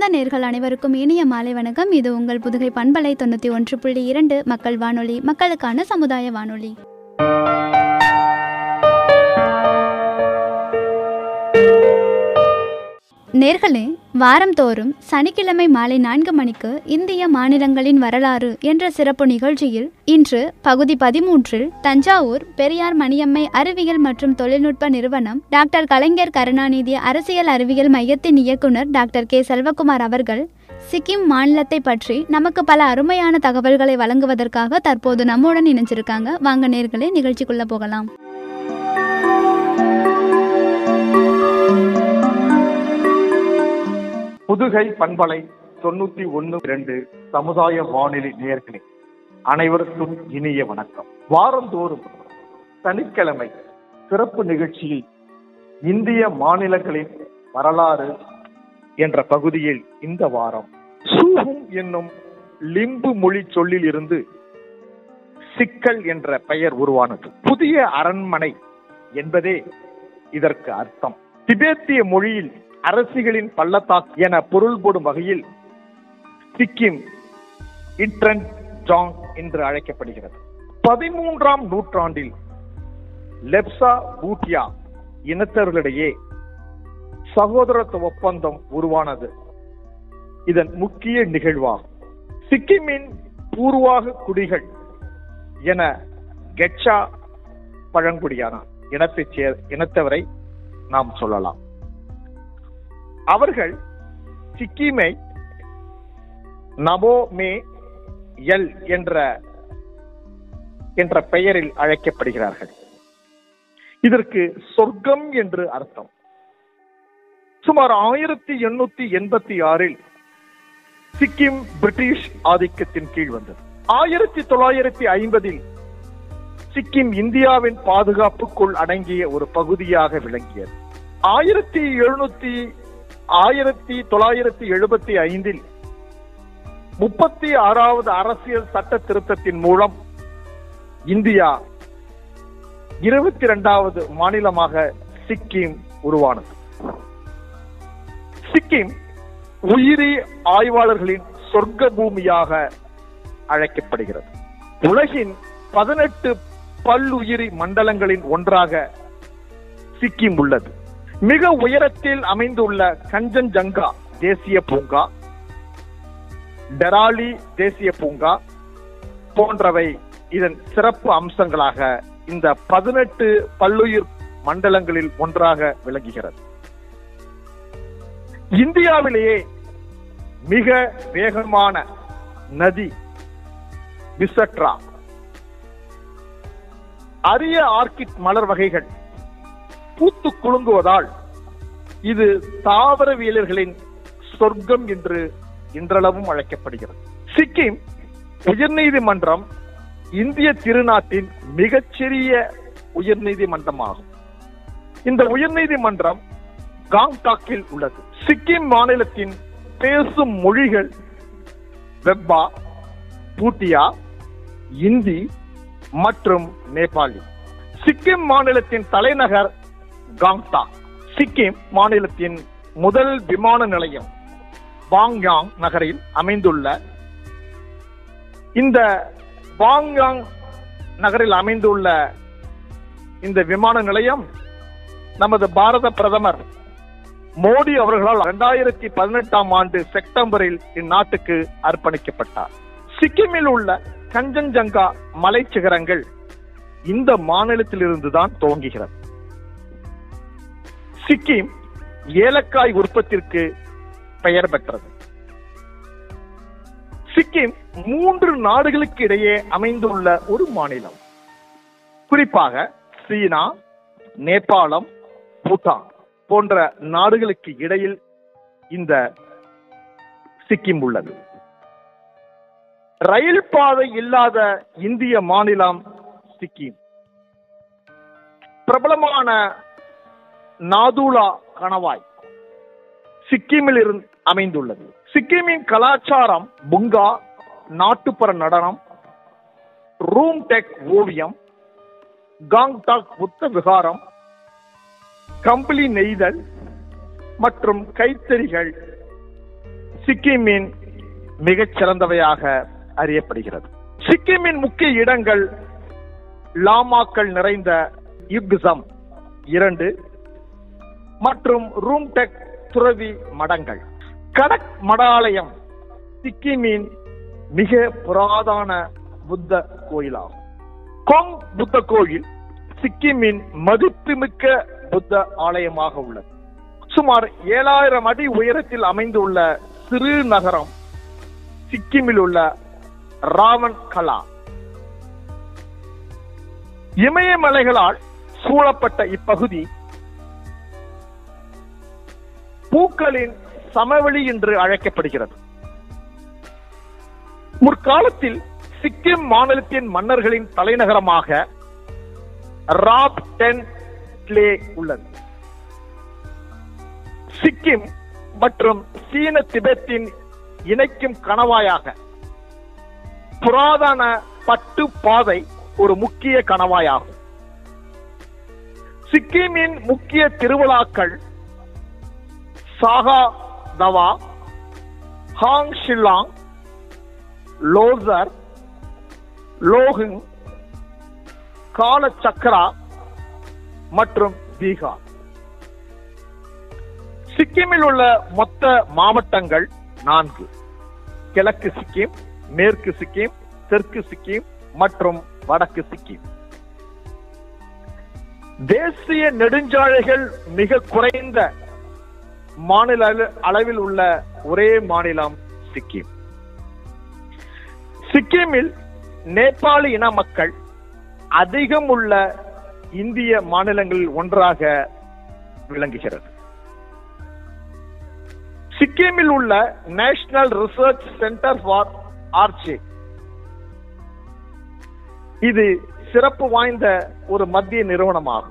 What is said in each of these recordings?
நேர்கள் அனைவருக்கும் இனிய மாலை வணக்கம் இது உங்கள் புதுகை பண்பலை தொண்ணூற்றி ஒன்று புள்ளி இரண்டு மக்கள் வானொலி மக்களுக்கான சமுதாய வானொலி நேர்களே வாரந்தோறும் சனிக்கிழமை மாலை நான்கு மணிக்கு இந்திய மாநிலங்களின் வரலாறு என்ற சிறப்பு நிகழ்ச்சியில் இன்று பகுதி பதிமூன்றில் தஞ்சாவூர் பெரியார் மணியம்மை அறிவியல் மற்றும் தொழில்நுட்ப நிறுவனம் டாக்டர் கலைஞர் கருணாநிதி அரசியல் அறிவியல் மையத்தின் இயக்குனர் டாக்டர் கே செல்வகுமார் அவர்கள் சிக்கிம் மாநிலத்தை பற்றி நமக்கு பல அருமையான தகவல்களை வழங்குவதற்காக தற்போது நம்முடன் இணைஞ்சிருக்காங்க வாங்க நேர்களே நிகழ்ச்சிக்குள்ள போகலாம் புதுகை பண்பலை தொண்ணூத்தி ஒன்னு இரண்டு சமுதாய வானொலி நேயர்களே அனைவருக்கும் இனிய வணக்கம் வாரந்தோறும் சனிக்கிழமை சிறப்பு நிகழ்ச்சியில் இந்திய மாநிலங்களின் வரலாறு என்ற பகுதியில் இந்த வாரம் சூஹும் என்னும் லிம்பு மொழி சொல்லில் இருந்து சிக்கல் என்ற பெயர் உருவானது புதிய அரண்மனை என்பதே இதற்கு அர்த்தம் திபேத்திய மொழியில் அரசிகளின் பள்ளத்தாக்கு என பொருள்படும் வகையில் சிக்கிம் இட்ரன் ஜாங் என்று அழைக்கப்படுகிறது பதிமூன்றாம் நூற்றாண்டில் லெப்சா பூட்டியா இனத்தவர்களிடையே சகோதரத்துவ ஒப்பந்தம் உருவானது இதன் முக்கிய நிகழ்வாகும் சிக்கிமின் பூர்வாக குடிகள் என கெட்சா பழங்குடியான இனத்தைச் சேர் இனத்தவரை நாம் சொல்லலாம் அவர்கள் சிக்கிமை நபோ மே எல் என்ற என்ற பெயரில் அழைக்கப்படுகிறார்கள் இதற்கு சொர்க்கம் என்று அர்த்தம் சுமார் ஆயிரத்தி எண்ணூத்தி எண்பத்தி ஆறில் சிக்கிம் பிரிட்டிஷ் ஆதிக்கத்தின் கீழ் வந்தது ஆயிரத்தி தொள்ளாயிரத்தி ஐம்பதில் சிக்கிம் இந்தியாவின் பாதுகாப்புக்குள் அடங்கிய ஒரு பகுதியாக விளங்கியது ஆயிரத்தி எழுநூத்தி ஆயிரத்தி தொள்ளாயிரத்தி எழுபத்தி ஐந்தில் முப்பத்தி ஆறாவது அரசியல் சட்ட திருத்தத்தின் மூலம் இந்தியா இருபத்தி இரண்டாவது மாநிலமாக சிக்கிம் உருவானது சிக்கிம் உயிரி ஆய்வாளர்களின் சொர்க்க பூமியாக அழைக்கப்படுகிறது உலகின் பதினெட்டு பல்லுயிரி மண்டலங்களின் ஒன்றாக சிக்கிம் உள்ளது மிக உயரத்தில் அமைந்துள்ள கஞ்சன்ஜங்கா தேசிய பூங்கா டெராலி தேசிய பூங்கா போன்றவை இதன் சிறப்பு அம்சங்களாக இந்த பதினெட்டு பல்லுயிர் மண்டலங்களில் ஒன்றாக விளங்குகிறது இந்தியாவிலேயே மிக வேகமான நதி பிசட்ரா அரிய ஆர்கிட் மலர் வகைகள் பூத்து குலுங்குவதால் இது தாவரவியலர்களின் சொர்க்கம் என்று இன்றளவும் அழைக்கப்படுகிறது சிக்கிம் உயர்நீதிமன்றம் இந்திய திருநாட்டின் மிகச்சிறிய உயர்நீதிமன்றமாகும் இந்த உயர்நீதிமன்றம் காங்டாக்கில் உள்ளது சிக்கிம் மாநிலத்தின் பேசும் மொழிகள் வெப்பா பூட்டியா இந்தி மற்றும் நேபாளி சிக்கிம் மாநிலத்தின் தலைநகர் காங்டா சிக்கிம் மாநிலத்தின் முதல் விமான நிலையம் பாங்யாங் நகரில் அமைந்துள்ள இந்த பாங்யாங் நகரில் அமைந்துள்ள இந்த விமான நிலையம் நமது பாரத பிரதமர் மோடி அவர்களால் இரண்டாயிரத்தி பதினெட்டாம் ஆண்டு செப்டம்பரில் இந்நாட்டுக்கு அர்ப்பணிக்கப்பட்டார் சிக்கிமில் உள்ள கஞ்சன்ஜங்கா மலை சிகரங்கள் இந்த மாநிலத்திலிருந்து தான் துவங்குகிறது சிக்கிம் ஏலக்காய் உற்பத்திற்கு பெயர் பெற்றது சிக்கிம் மூன்று நாடுகளுக்கு இடையே அமைந்துள்ள ஒரு மாநிலம் குறிப்பாக சீனா நேபாளம் பூட்டான் போன்ற நாடுகளுக்கு இடையில் இந்த சிக்கிம் உள்ளது ரயில் பாதை இல்லாத இந்திய மாநிலம் சிக்கிம் பிரபலமான நாதுலா கணவாய் சிக்கிமில் இருந்து அமைந்துள்ளது சிக்கிமின் கலாச்சாரம் புங்கா நாட்டுப்புற நடனம் ரூம் டெக் ஓவியம் காங்டாக் புத்த விகாரம் கம்பளி நெய்தல் மற்றும் கைத்தறிகள் சிக்கிமின் மிகச் சிறந்தவையாக அறியப்படுகிறது சிக்கிமின் முக்கிய இடங்கள் லாமாக்கள் நிறைந்த யுக்சம் இரண்டு மற்றும் ரூம்டெக் துறவி மடங்கள் கடக் மடாலயம் சிக்கிமின் மிக புராதான புத்த கோயிலாகும் கொங் புத்த கோயில் சிக்கிமின் மதிப்புமிக்க புத்த ஆலயமாக உள்ளது சுமார் ஏழாயிரம் அடி உயரத்தில் அமைந்துள்ள சிறு நகரம் சிக்கிமில் உள்ள ராவன் கலா இமயமலைகளால் சூழப்பட்ட இப்பகுதி பூக்களின் சமவெளி என்று அழைக்கப்படுகிறது முற்காலத்தில் சிக்கிம் மாநிலத்தின் மன்னர்களின் தலைநகரமாக ராப் டென் லே உள்ளது சிக்கிம் மற்றும் சீன திபெத்தின் இணைக்கும் கணவாயாக புராதன பட்டு பாதை ஒரு முக்கிய கணவாயாகும் சிக்கிமின் முக்கிய திருவிழாக்கள் சாகா தவா ஹாங் ஷில்லாங் லோசர் லோஹிங் கால சக்கரா மற்றும் பீகார் சிக்கிமில் உள்ள மொத்த மாவட்டங்கள் நான்கு கிழக்கு சிக்கிம் மேற்கு சிக்கிம் தெற்கு சிக்கிம் மற்றும் வடக்கு சிக்கிம் தேசிய நெடுஞ்சாலைகள் மிக குறைந்த மாநில அள- அளவில் உள்ள ஒரே மாநிலம் சிக்கிம் சிக்கிமில் நேபாளி இன மக்கள் அதிகம் உள்ள இந்திய மாநிலங்களில் ஒன்றாக விளங்குகிறது சிக்கிமில் உள்ள national research centre for orchid இது சிறப்பு வாய்ந்த ஒரு மத்திய நிறுவனமாகும்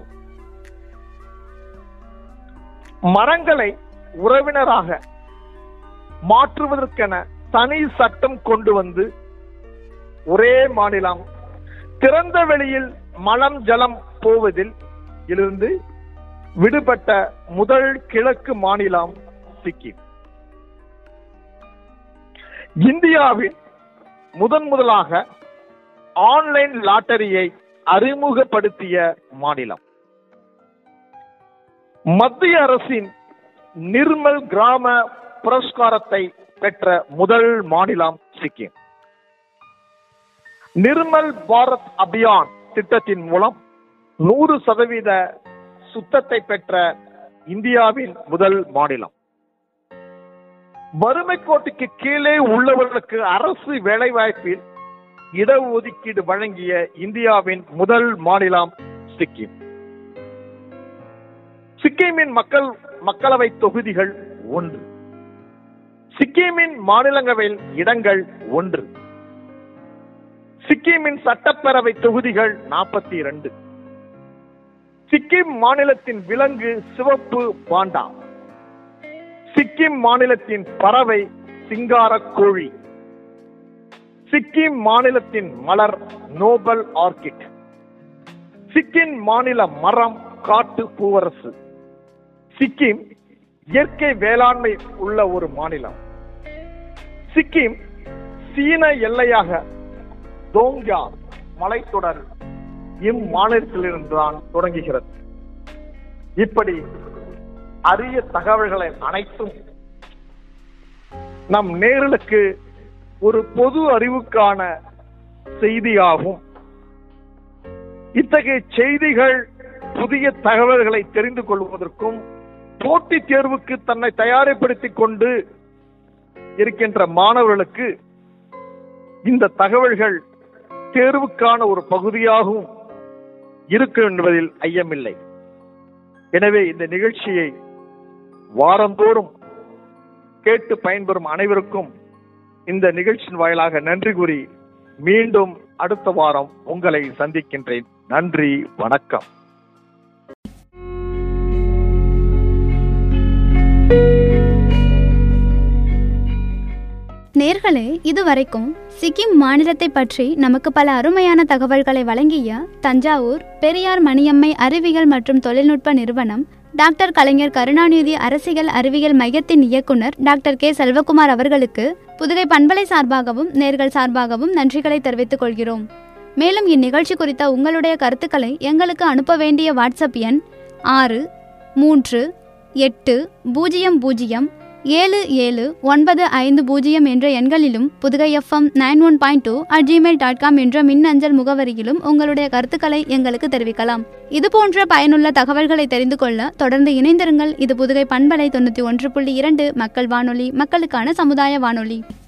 மரங்களை உறவினராக மாற்றுவதற்கென தனி சட்டம் கொண்டு வந்து ஒரே மாநிலம் திறந்த வெளியில் மலம் ஜலம் போவதில் இருந்து விடுபட்ட முதல் கிழக்கு மாநிலம் சிக்கிம் இந்தியாவில் முதன் முதலாக ஆன்லைன் லாட்டரியை அறிமுகப்படுத்திய மாநிலம் மத்திய அரசின் நிர்மல் கிராம புரஸ்காரத்தை பெற்ற முதல் மாநிலம் சிக்கிம் நிர்மல் பாரத் அபியான் திட்டத்தின் மூலம் நூறு சதவீத சுத்தத்தை பெற்ற இந்தியாவின் முதல் மாநிலம் வறுமை கோட்டுக்கு கீழே உள்ளவர்களுக்கு அரசு வேலைவாய்ப்பில் இடஒதுக்கீடு வழங்கிய இந்தியாவின் முதல் மாநிலம் சிக்கிம் சிக்கிமின் மக்கள் மக்களவை தொகுதிகள் ஒன்று சிக்கிமின் மாநிலங்களவையில் இடங்கள் ஒன்று சிக்கிமின் சட்டப்பேரவை தொகுதிகள் நாற்பத்தி இரண்டு சிக்கிம் மாநிலத்தின் விலங்கு சிவப்பு பாண்டா சிக்கிம் மாநிலத்தின் பறவை சிங்கார கோழி சிக்கிம் மாநிலத்தின் மலர் நோபல் ஆர்கிட் சிக்கிம் மாநில மரம் காட்டு பூவரசு சிக்கிம் இயற்கை வேளாண்மை உள்ள ஒரு மாநிலம் சிக்கிம் சீன எல்லையாக தோங்யா மலைத்தொடர் இம்மாநிலத்திலிருந்து தான் தொடங்குகிறது இப்படி அரிய தகவல்களை அனைத்தும் நம் நேர்களுக்கு ஒரு பொது அறிவுக்கான செய்தியாகும் இத்தகைய செய்திகள் புதிய தகவல்களை தெரிந்து கொள்வதற்கும் போட்டித் தேர்வுக்கு தன்னை தயார்படுத்திக் கொண்டு இருக்கின்ற மாணவர்களுக்கு இந்த தகவல்கள் தேர்வுக்கான ஒரு பகுதியாகவும் இருக்கும் என்பதில் ஐயமில்லை எனவே இந்த நிகழ்ச்சியை வாரந்தோறும் கேட்டு பயன்பெறும் அனைவருக்கும் இந்த நிகழ்ச்சியின் வாயிலாக நன்றி கூறி மீண்டும் அடுத்த வாரம் உங்களை சந்திக்கின்றேன் நன்றி வணக்கம் நேர்களே இதுவரைக்கும் சிக்கிம் மாநிலத்தை பற்றி நமக்கு பல அருமையான தகவல்களை வழங்கிய தஞ்சாவூர் பெரியார் மணியம்மை அறிவியல் மற்றும் தொழில்நுட்ப நிறுவனம் டாக்டர் கலைஞர் கருணாநிதி அரசியல் அறிவியல் மையத்தின் இயக்குனர் டாக்டர் கே செல்வகுமார் அவர்களுக்கு புதுகை பண்பலை சார்பாகவும் நேர்கள் சார்பாகவும் நன்றிகளை தெரிவித்துக் கொள்கிறோம் மேலும் இந்நிகழ்ச்சி குறித்த உங்களுடைய கருத்துக்களை எங்களுக்கு அனுப்ப வேண்டிய வாட்ஸ்அப் எண் ஆறு மூன்று எட்டு பூஜ்ஜியம் பூஜ்ஜியம் ஏழு ஏழு ஒன்பது ஐந்து பூஜ்ஜியம் என்ற எண்களிலும் Pudugai FM nine one point two at Gmail dot com என்ற மின்னஞ்சல் முகவரியிலும் உங்களுடைய கருத்துக்களை எங்களுக்கு தெரிவிக்கலாம் இது போன்ற பயனுள்ள தகவல்களை தெரிந்து கொள்ள தொடர்ந்து இணைந்திருங்கள் இது புதுகை பண்பலை தொண்ணூற்றி ஒன்று புள்ளி இரண்டு மக்கள் வானொலி மக்களுக்கான சமுதாய வானொலி